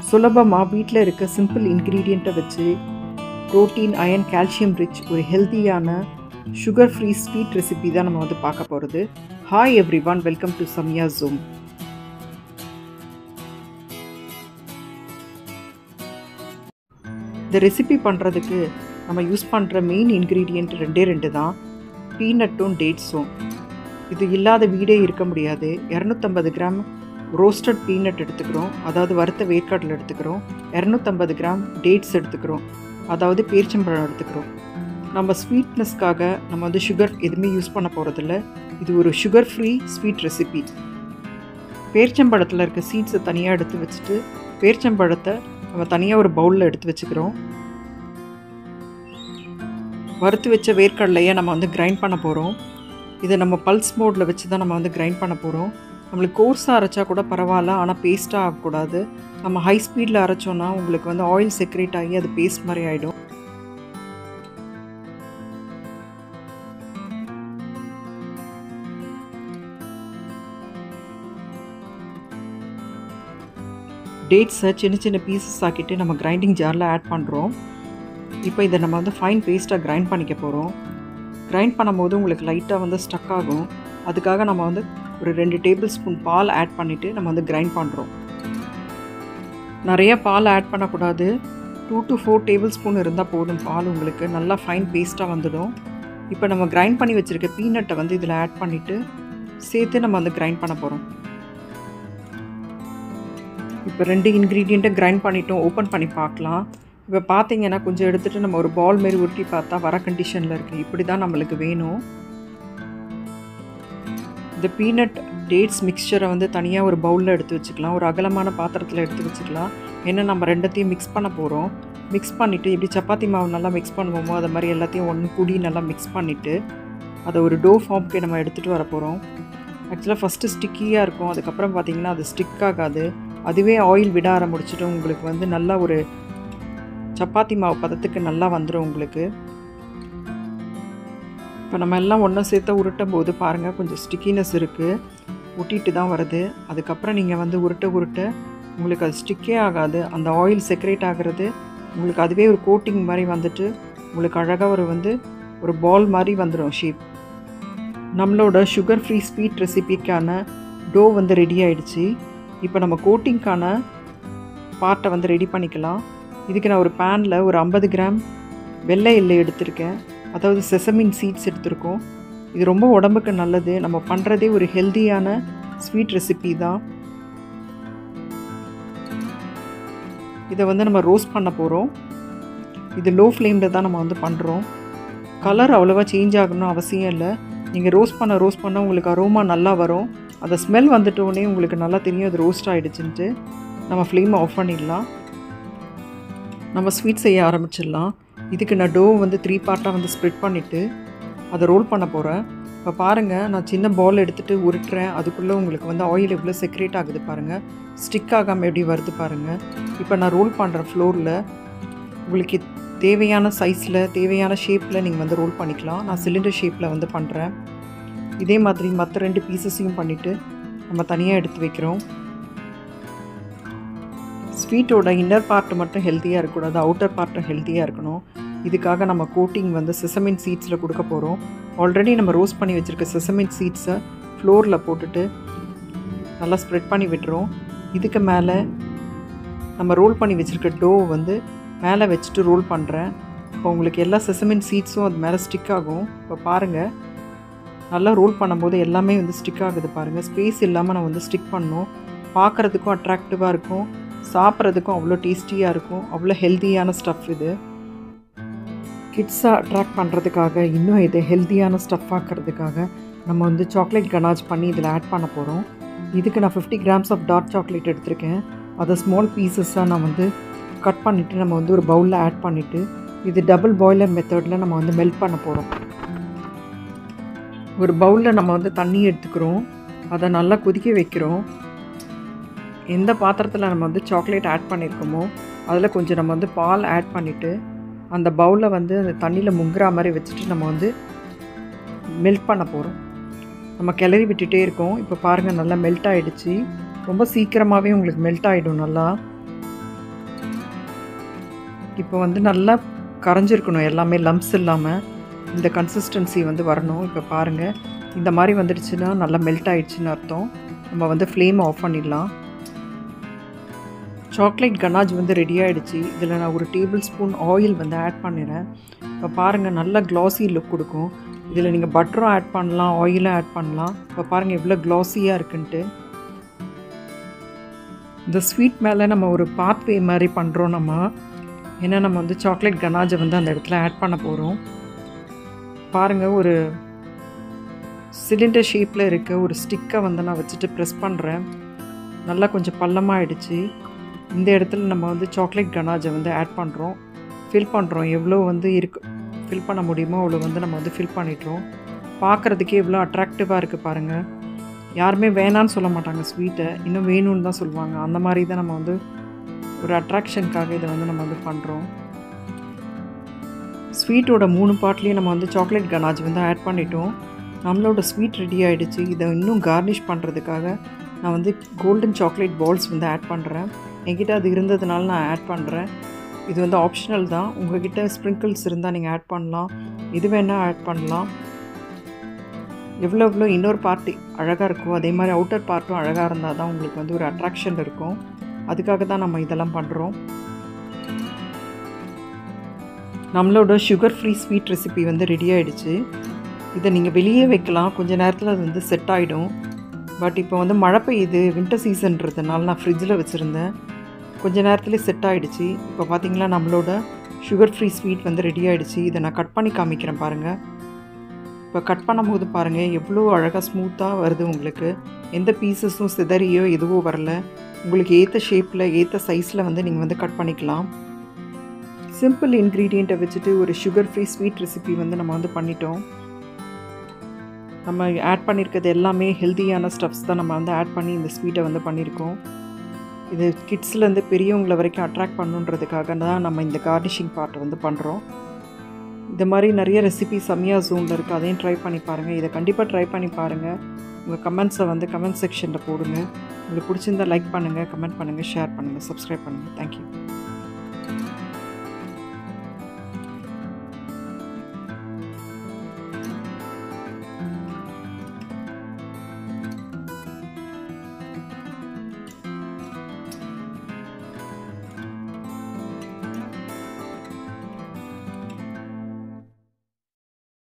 சுலபமாக வீட்டில் இருக்க சிம்பிள் இன்க்ரீடியண்ட்டை வச்சு ப்ரோட்டீன் அயன் கால்சியம் ரிச் ஒரு ஹெல்த்தியான சுகர் ஃப்ரீ ஸ்வீட் ரெசிபி தான் நம்ம வந்து பார்க்க போகிறது hi everyone welcome to Samya Zoom இந்த ரெசிபி பண்ணுறதுக்கு நம்ம யூஸ் பண்ணுற மெயின் இன்க்ரீடியண்ட் ரெண்டே ரெண்டு தான் பீனட்டும் டேட்ஸும் இது இல்லாத வீடே இருக்க முடியாது இரநூத்தம்பது கிராம் ரோஸ்டட் பீனட் எடுத்துக்கிறோம் அதாவது வறுத்த வேர்க்கடலை எடுத்துக்கிறோம் இரநூத்தம்பது கிராம் டேட்ஸ் எடுத்துக்கிறோம் அதாவது பேரிச்சம்பழம் எடுத்துக்கிறோம் நம்ம ஸ்வீட்னஸ்க்காக நம்ம வந்து சுகர் எதுவுமே யூஸ் பண்ண போகிறதில்ல இது ஒரு சுகர் ஃப்ரீ ஸ்வீட் ரெசிபி பேரிச்சம்பழத்தில் இருக்க சீட்ஸை தனியாக எடுத்து வச்சுட்டு பேரிச்சம்பழத்தை நம்ம தனியாக ஒரு பவுலில் எடுத்து வச்சுக்கிறோம் வறுத்து வச்ச வேர்க்கடலையை நம்ம வந்து கிரைண்ட் பண்ண போகிறோம் இதை நம்ம பல்ஸ் மோடில் வச்சு தான் நம்ம வந்து கிரைண்ட் பண்ண போகிறோம் நம்மளுக்கு கோர்ஸாக அரைச்சா கூட பரவாயில்ல ஆனால் பேஸ்ட்டாக ஆகக்கூடாது நம்ம ஹை ஸ்பீடில் அரைச்சோன்னா உங்களுக்கு வந்து ஆயில் செக்ரேட் ஆகி அது பேஸ்ட் மாதிரி ஆகிடும் டேட்ஸை சின்ன சின்ன பீசஸ் ஆக்கிட்டு நம்ம கிரைண்டிங் ஜாரில் ஆட் பண்ணுறோம் இப்போ இதை நம்ம வந்து ஃபைன் பேஸ்ட்டாக கிரைண்ட் பண்ணிக்க போகிறோம் கிரைண்ட் பண்ணும்போது உங்களுக்கு லைட்டாக வந்து ஸ்டக் ஆகும் அதுக்காக நம்ம வந்து ஒரு ரெண்டு டேபிள் ஸ்பூன் பால் ஆட் பண்ணிவிட்டு நம்ம வந்து கிரைண்ட் பண்ணுறோம் நிறைய பால் ஆட் பண்ணக்கூடாது two to four tablespoon இருந்தால் போதும் பால் உங்களுக்கு நல்லா ஃபைன் பேஸ்ட்டாக வந்துடும் இப்போ நம்ம கிரைண்ட் பண்ணி வச்சுருக்க பீனட்டை வந்து இதில் ஆட் பண்ணிவிட்டு சேர்த்து நம்ம வந்து கிரைண்ட் பண்ண போகிறோம் இப்போ ரெண்டு இன்க்ரீடியண்ட்டை கிரைண்ட் பண்ணிட்டோம் ஓப்பன் பண்ணி பார்க்கலாம் இப்போ பார்த்தீங்கன்னா கொஞ்சம் எடுத்துகிட்டு நம்ம ஒரு பால் மாரி உருட்டி பார்த்தா வர கண்டிஷனில் இருக்குது இப்படி தான் நம்மளுக்கு வேணும் இந்த பீனட் டேட்ஸ் மிக்சரை வந்து தனியாக ஒரு பவுலில் எடுத்து வச்சுக்கலாம் ஒரு அகலமான பாத்திரத்தில் எடுத்து வச்சுக்கலாம் ஏன்னா நம்ம ரெண்டத்தையும் மிக்ஸ் பண்ண போகிறோம் மிக்ஸ் பண்ணிவிட்டு எப்படி சப்பாத்தி மாவு நல்லா மிக்ஸ் பண்ணுவோமோ அதை மாதிரி எல்லாத்தையும் ஒன்று கூடி நல்லா மிக்ஸ் பண்ணிவிட்டு அதை ஒரு டோ ஃபார்ம்க்கு நம்ம எடுத்துகிட்டு வர போகிறோம் ஆக்சுவலாக ஃபஸ்ட்டு ஸ்டிக்கியாக இருக்கும் அதுக்கப்புறம் பார்த்திங்கன்னா அது ஸ்டிக் ஆகாது அதுவே ஆயில் விட ஆரம்பிச்சிட்டு உங்களுக்கு வந்து நல்லா ஒரு சப்பாத்தி மாவு பதத்துக்கு நல்லா வந்துடும் உங்களுக்கு இப்போ நம்ம எல்லாம் ஒன்றா சேர்த்து உருட்டும் போது பாருங்கள் கொஞ்சம் ஸ்டிக்கினஸ் இருக்குது ஒட்டிட்டு தான் வருது அதுக்கப்புறம் நீங்கள் வந்து உருட்ட உருட்ட உங்களுக்கு அது ஸ்டிக்கே ஆகாது அந்த ஆயில் செக்ரேட் ஆகிறது உங்களுக்கு அதுவே ஒரு கோட்டிங் மாதிரி வந்துட்டு உங்களுக்கு அழகாக ஒரு வந்து ஒரு பால் மாதிரி வந்துடும் ஷேப் நம்மளோட சுகர் ஃப்ரீ ஸ்வீட் ரெசிபிக்கான டோ வந்து ரெடி ஆயிடுச்சு இப்போ நம்ம கோட்டிங்க்கான பார்ட்டை வந்து ரெடி பண்ணிக்கலாம் இதுக்கு நான் ஒரு பேனில் ஒரு ஐம்பது கிராம் வெள்ளை எள்ளு எடுத்திருக்கேன் அதாவது செசமின் சீட்ஸ் எடுத்திருக்கோம் இது ரொம்ப உடம்புக்கு நல்லது நம்ம பண்ணுறதே ஒரு ஹெல்த்தியான ஸ்வீட் ரெசிபி தான் இதை வந்து நம்ம ரோஸ்ட் பண்ண போகிறோம் இது லோ ஃப்ளேமில் தான் நம்ம வந்து பண்ணுறோம் கலர் அவ்வளோவா சேஞ்ச் ஆகணும் அவசியம் இல்லை நீங்கள் ரோஸ்ட் பண்ண ரோஸ்ட் பண்ண உங்களுக்கு அரோமா நல்லா வரும் அந்த ஸ்மெல் வந்துட்டோடனே உங்களுக்கு நல்லா தெரியும் அது ரோஸ்ட் ஆகிடுச்சுன்ட்டு நம்ம ஃப்ளேமை ஆஃப் பண்ணிடலாம் நம்ம ஸ்வீட் செய்ய ஆரம்பிச்சிடலாம் இதுக்கு நான் டோ வந்து த்ரீ பார்ட்டாக வந்து ஸ்ப்ரெட் பண்ணிவிட்டு அதை ரோல் பண்ண போகிறேன் இப்போ பாருங்கள் நான் சின்ன பால் எடுத்துகிட்டு உருட்டுறேன் அதுக்குள்ளே உங்களுக்கு வந்து ஆயில் எவ்வளோ செக்ரேட் ஆகுது பாருங்கள் ஸ்டிக் ஆகாமல் எப்படி வருது பாருங்கள் இப்போ நான் ரோல் பண்ணுறேன் ஃப்ளோரில் உங்களுக்கு தேவையான சைஸில் தேவையான ஷேப்பில் நீங்கள் வந்து ரோல் பண்ணிக்கலாம் நான் சிலிண்டர் ஷேப்பில் வந்து பண்ணுறேன் இதே மாதிரி மற்ற ரெண்டு பீசஸையும் பண்ணிவிட்டு நம்ம தனியாக எடுத்து வைக்கிறோம் ஸ்வீட்டோட இன்னர் பார்ட் மட்டும் ஹெல்த்தியாக இருக்கக்கூடாது அவுட்டர் பார்ட்டும் ஹெல்த்தியாக இருக்கணும் இதுக்காக நம்ம கோட்டிங் வந்து செசமின் சீட்ஸில் கொடுக்க போகிறோம் ஆல்ரெடி நம்ம ரோஸ்ட் பண்ணி வச்சுருக்க செசமின் சீட்ஸை ஃப்ளோரில் போட்டுட்டு நல்லா ஸ்ப்ரெட் பண்ணி விட்டுறோம் இதுக்கு மேலே நம்ம ரோல் பண்ணி வச்சுருக்க டோ வந்து மேலே வச்சுட்டு ரோல் பண்ணுறேன் இப்போ உங்களுக்கு எல்லா செசமின் சீட்ஸும் அது மேலே ஸ்டிக் ஆகும் இப்போ பாருங்கள் நல்லா ரோல் பண்ணும்போது எல்லாமே வந்து ஸ்டிக் ஆகுது பாருங்கள் ஸ்பேஸ் இல்லாமல் நான் வந்து ஸ்டிக் பண்ணோம் பார்க்குறதுக்கும் அட்ராக்டிவாக இருக்கும் சாப்பிட்றதுக்கும் அவ்வளோ டேஸ்டியாக இருக்கும் அவ்வளோ ஹெல்த்தியான ஸ்டஃப் இது கிட்ஸை அட்ராக்ட் பண்ணுறதுக்காக இன்னும் இது ஹெல்த்தியான ஸ்டஃப் ஆக்கிறதுக்காக நம்ம வந்து சாக்லேட் கனாஜ் பண்ணி இதில் ஆட் பண்ண போகிறோம் இதுக்கு நான் fifty grams of dark chocolate எடுத்திருக்கேன் அதை ஸ்மால் பீசஸாக நான் வந்து கட் பண்ணிவிட்டு நம்ம வந்து ஒரு பவுலில் ஆட் பண்ணிவிட்டு இது டபுள் பாய்லர் மெத்தடில் நம்ம வந்து மெல்ட் பண்ண போகிறோம் ஒரு பவுலில் நம்ம வந்து தண்ணி எடுத்துக்கிறோம் அதை நல்லா கொதிக்க வைக்கிறோம் எந்த பாத்திரத்தில் நம்ம வந்து சாக்லேட் ஆட் பண்ணியிருக்கோமோ அதில் கொஞ்சம் நம்ம வந்து பால் ஆட் பண்ணிவிட்டு அந்த பவுலில் வந்து அந்த தண்ணியில் முங்குற மாதிரி வச்சுட்டு நம்ம வந்து மெல்ட் பண்ண போகிறோம் நம்ம கிளறி விட்டுட்டே இருக்கோம் இப்போ பாருங்கள் நல்லா மெல்ட் ஆகிடுச்சு ரொம்ப சீக்கிரமாகவே உங்களுக்கு மெல்ட் ஆகிடும் நல்லா இப்போ வந்து நல்லா கரைஞ்சிருக்கணும் எல்லாமே லம்ஸ் இல்லாமல் இந்த கன்சிஸ்டன்சி வந்து வரணும் இப்போ பாருங்கள் இந்த மாதிரி வந்துடுச்சுன்னா நல்லா மெல்ட் ஆயிடுச்சுன்னு அர்த்தம் நம்ம வந்து ஃப்ளேம் ஆஃப் பண்ணிடலாம் சாக்லேட் கனாஜ் வந்து ரெடி ஆகிடுச்சு இதில் நான் ஒரு டேபிள் ஸ்பூன் ஆயில் வந்து ஆட் பண்ணிடுறேன் இப்போ பாருங்கள் நல்ல க்ளாஸி லுக் கொடுக்கும் இதில் நீங்கள் பட்டரும் ஆட் பண்ணலாம் ஆயிலும் ஆட் பண்ணலாம் இப்போ பாருங்கள் எவ்வளோ க்ளாஸியாக இருக்குன்ட்டு இந்த ஸ்வீட் மேலே நம்ம ஒரு பாத்வே மாதிரி பண்ணுறோம் நம்ம ஏன்னா நம்ம வந்து சாக்லேட் கனாஜை வந்து அந்த இடத்துல ஆட் பண்ண போகிறோம் பாருங்கள் ஒரு சிலிண்டர் ஷேப்பில் இருக்க ஒரு ஸ்டிக்கை வந்து நான் வச்சுட்டு ப்ரெஸ் பண்ணுறேன் நல்லா கொஞ்சம் பள்ளமாகிடுச்சு இந்த இடத்துல நம்ம வந்து சாக்லேட் கனாஜை வந்து ஆட் பண்ணுறோம் ஃபில் பண்ணுறோம் எவ்வளோ வந்து இருக்கு ஃபில் பண்ண முடியுமோ அவ்வளோ வந்து நம்ம வந்து ஃபில் பண்ணிடுறோம் பார்க்குறதுக்கே எவ்வளோ அட்ராக்டிவாக இருக்குது பாருங்கள் யாருமே வேணான்னு சொல்ல மாட்டாங்க ஸ்வீட்டை இன்னும் வேணும்னு தான் சொல்லுவாங்க அந்த மாதிரி தான் நம்ம வந்து ஒரு அட்ராக்ஷனுக்காக இதை வந்து நம்ம வந்து பண்ணுறோம் ஸ்வீட்டோட மூணு பார்ட்லேயும் நம்ம வந்து சாக்லேட் கனாஜ் வந்து ஆட் பண்ணிட்டோம் நம்மளோட ஸ்வீட் ரெடி ஆகிடுச்சு இதை இன்னும் கார்னிஷ் பண்ணுறதுக்காக நான் வந்து கோல்டன் சாக்லேட் பால்ஸ் வந்து ஆட் பண்ணுறேன் என்கிட்ட அது இருந்ததுனால நான் ஆட் பண்ணுறேன் இது வந்து ஆப்ஷனல் தான் உங்ககிட்ட ஸ்ப்ரிங்கிள்ஸ் இருந்தால் நீங்கள் ஆட் பண்ணலாம் எது வேணால் ஆட் பண்ணலாம் எவ்வளோ எவ்வளோ இன்னொரு பார்ட்டி அழகாக இருக்கோ அதே மாதிரி அவுட்டர் பார்ட்டும் அழகாக இருந்தால் தான் உங்களுக்கு வந்து ஒரு அட்ராக்ஷன் இருக்கும் அதுக்காக தான் நம்ம இதெல்லாம் பண்ணுறோம் நம்மளோட சுகர் ஃப்ரீ ஸ்வீட் ரெசிபி வந்து ரெடி ஆகிடுச்சு இதை நீங்கள் வெளியே வைக்கலாம் கொஞ்ச நேரத்தில் அது வந்து செட் ஆகிடும் பட் இப்போ வந்து மழை பெய்யுது வின்டர் சீசன்றதுனால நான் ஃப்ரிட்ஜில் வச்சுருந்தேன் கொஞ்ச நேரத்துலேயே செட் ஆகிடுச்சு இப்போ பார்த்தீங்களா நம்மளோட சுகர் ஃப்ரீ ஸ்வீட் வந்து ரெடி ஆகிடுச்சு இதை நான் கட் பண்ணி காமிக்கிறேன் பாருங்கள் இப்போ கட் பண்ணும்போது பாருங்கள் எவ்வளோ அழகாக ஸ்மூத்தாக வருது உங்களுக்கு எந்த பீசஸும் சிதறியோ எதுவோ வரல உங்களுக்கு ஏற்ற ஷேப்பில் ஏற்ற சைஸில் வந்து நீங்கள் வந்து கட் பண்ணிக்கலாம் சிம்பிள் இன்க்ரீடியண்ட்டை வச்சுட்டு ஒரு சுகர் ஃப்ரீ ஸ்வீட் ரெசிபி வந்து நம்ம வந்து பண்ணிட்டோம் நம்ம ஆட் பண்ணியிருக்கிறது எல்லாமே ஹெல்த்தியான ஸ்டப்ஸ் தான் நம்ம வந்து ஆட் பண்ணி இந்த ஸ்வீட்டை வந்து பண்ணியிருக்கோம் இது கிட்ஸ்லேருந்து பெரியவங்கள வரைக்கும் அட்ராக்ட் பண்ணுன்றதுக்காக தான் நம்ம இந்த கார்னிஷிங் பார்ட்டை வந்து பண்ணுறோம் இந்த மாதிரி நிறைய ரெசிபி சமியா ஜோனில் இருக்குது அதையும் ட்ரை பண்ணி பாருங்கள் இதை கண்டிப்பாக ட்ரை பண்ணி பாருங்கள் உங்கள் கமெண்ட்ஸை வந்து கமெண்ட் செக்ஷனில் போடுங்க உங்களுக்கு பிடிச்சிருந்தா லைக் பண்ணுங்கள் கமெண்ட் பண்ணுங்கள் ஷேர் பண்ணுங்கள் சப்ஸ்கிரைப் பண்ணுங்கள் தேங்க்யூ